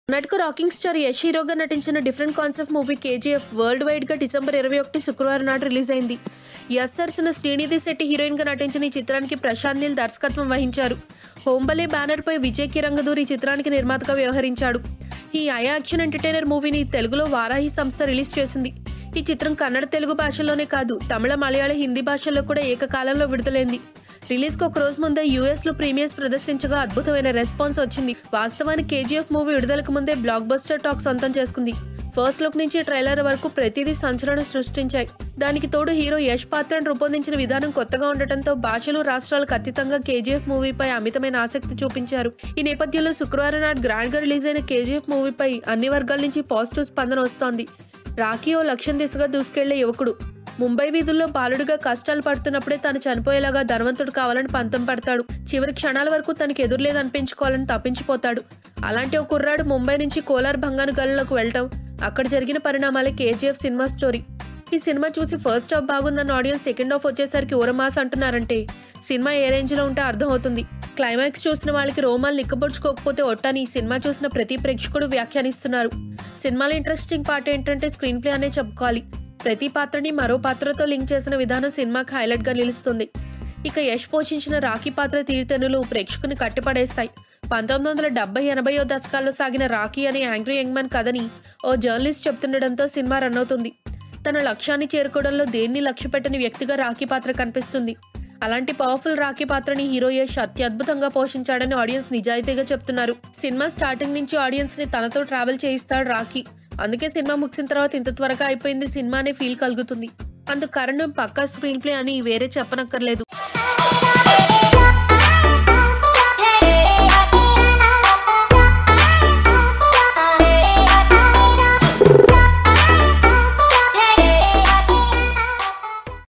నటుకు rocking star Yash హీరోగా నటించిన different concept movie KGF worldwide గా డిసెంబర్ ఇరవై ఒకటి శుక్రవారం నాడు రిలీజ్ అయింది యస్ సరసన శ్రీనిధి శెట్టి హీరోయిన్ గా నటించిన ఈ చిత్రానికి ప్రశాంత్ నీల్ దర్శకత్వం వహించారు హోంబలే బ్యానర్ పై విజయ్ కిరంగదూర్ ఈ చిత్రానికి నిర్మాతగా వ్యవహరించాడు ఈ ఐ యాక్షన్ ఎంటర్టైనర్ మూవీని తెలుగులో వారాహి సంస్థ రిలీజ్ చేసింది ఈ చిత్రం కన్నడ తెలుగు భాషల్లోనే కాదు తమిళ మలయాళ హిందీ భాషల్లో కూడా ఏకకాలంలో విడుదలైంది రిలీజ్ కు ఒక రోజు ముందే యూఎస్ లో ప్రీమియర్స్ ప్రదర్శించగా అద్భుతమైన రెస్పాన్స్ వచ్చింది వాస్తవానికి కేజీఎఫ్ మూవీ విడుదలకు ముందే బ్లాక్ బస్టర్ టాక్ సొంతం చేసుకుంది ఫస్ట్ లుక్ నుంచి ట్రైలర్ వరకు ప్రతిదీ సంచలనం సృష్టించాయి దానికి తోడు హీరో యష్ పాత్రను రూపొందించిన విధానం కొత్తగా ఉండటంతో భాషలు రాష్ట్రాలకు అతీతంగా కేజీఎఫ్ మూవీపై అమితమైన ఆసక్తి చూపించారు ఈ నేపథ్యంలో శుక్రవారం నాడు గ్రాండ్ గా రిలీజ్ అయిన కేజీఎఫ్ మూవీపై అన్ని వర్గాల నుంచి పాజిటివ్ స్పందన వస్తోంది రాకీ ఓ లక్ష్యం దిశగా దూసుకెళ్లే యువకుడు ముంబై వీధుల్లో బాలుడిగా కష్టాలు పడుతున్నప్పుడే తాను చనిపోయేలాగా ధనవంతుడు కావాలని పంతం పడతాడు చివరి క్షణాల వరకు తనకి ఎదురులేదనిపించుకోవాలని తప్పించిపోతాడు అలాంటి ఒక కుర్రాడు ముంబై నుంచి కోలార్ బంగారు గల్లోకి వెళ్ళటం అక్కడ జరిగిన పరిణామాలే కేజీఎఫ్ సినిమా స్టోరీ ఈ సినిమా చూసి ఫస్ట్ హాఫ్ బాగుందన్న ఆడియన్స్ సెకండ్ హాఫ్ వచ్చేసరికి ఉరమాస్ అంటున్నారంటే సినిమా ఏ రేంజ్ లో ఉంటే అర్థమవుతుంది క్లైమాక్స్ చూసిన వాళ్ళకి రోమాలు నిక్కబొడుచుకోకపోతే ఒట్టని ఈ సినిమా చూసిన ప్రతి ప్రేక్షకుడు వ్యాఖ్యానిస్తున్నారు సినిమాలో ఇంట్రెస్టింగ్ పార్ట్ ఏంటంటే స్క్రీన్ ప్లే అనే చెప్పుకోవాలి ప్రతి పాత్రని మరో పాత్రతో లింక్ చేసిన విధానం సినిమాకి హైలైట్ గా నిలుస్తుంది ఇక యష్ పోషించిన రాఖీ పాత్ర తీరుతెన్నులు ప్రేక్షకుని కట్టిపడేస్తాయి పంతొమ్మిది వందల డెబ్బై ఎనభైయో దశకాల్లో సాగిన రాఖీ అనే యాంగ్రీ యంగ్మన్ కథని ఓ జర్నలిస్ట్ చెప్తుండడంతో సినిమా రన్ అవుతుంది తన లక్ష్యాన్ని చేరుకోవడంలో దేన్ని లక్ష్య పెట్టని వ్యక్తిగా రాఖీ పాత్ర కనిపిస్తుంది అలాంటి పవర్ఫుల్ రాఖీ పాత్రని హీరో యష్ అత్యద్భుతంగా పోషించాడని ఆడియన్స్ నిజాయితీగా చెప్తున్నారు సినిమా స్టార్టింగ్ నుంచి ఆడియన్స్ ని తనతో ట్రావెల్ చేయిస్తాడు రాఖీ అందుకే సినిమా ముగిసిన తర్వాత ఇంత త్వరగా అయిపోయింది సినిమా అనే ఫీల్ కలుగుతుంది అందుకు కారణం పక్కా స్క్రీన్ ప్లే అని వేరే చెప్పనక్కర్లేదు